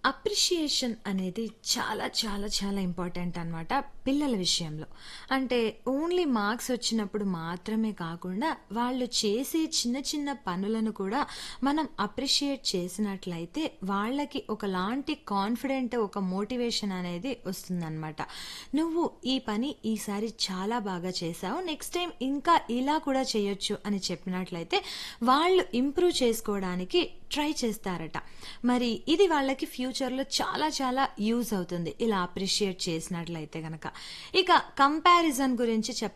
appreciation అనేది చాలా చాలా చాలా ఇంపార్టెంట్ అనమాట పిల్లల విషయంలో అంటే ఓన్లీ మార్క్స్ వచ్చినప్పుడు మాత్రమే కాకుండా వాళ్ళు చేసే చిన్న చిన్న పనులను కూడా మనం అప్రిషియేట్ చేసినట్లయితే వాళ్ళకి ఒకలాంటి కాన్ఫిడెంట్ ఒక మోటివేషన్ అనేది వస్తుందన్నమాట నువ్వు ఈ పని ఈసారి చాలా బాగా చేసావు నెక్స్ట్ టైం ఇంకా ఇలా కూడా చేయొచ్చు అని చెప్పినట్లయితే వాళ్ళు ఇంప్రూవ్ చేసుకోవడానికి ట్రై చేస్తారట మరి ఇది వాళ్ళకి ఫ్యూచర్లో చాలా చాలా యూజ్ అవుతుంది ఇలా అప్రిషియేట్ చేసినట్లయితే కనుక ఇక కంపారిజన్ గురించి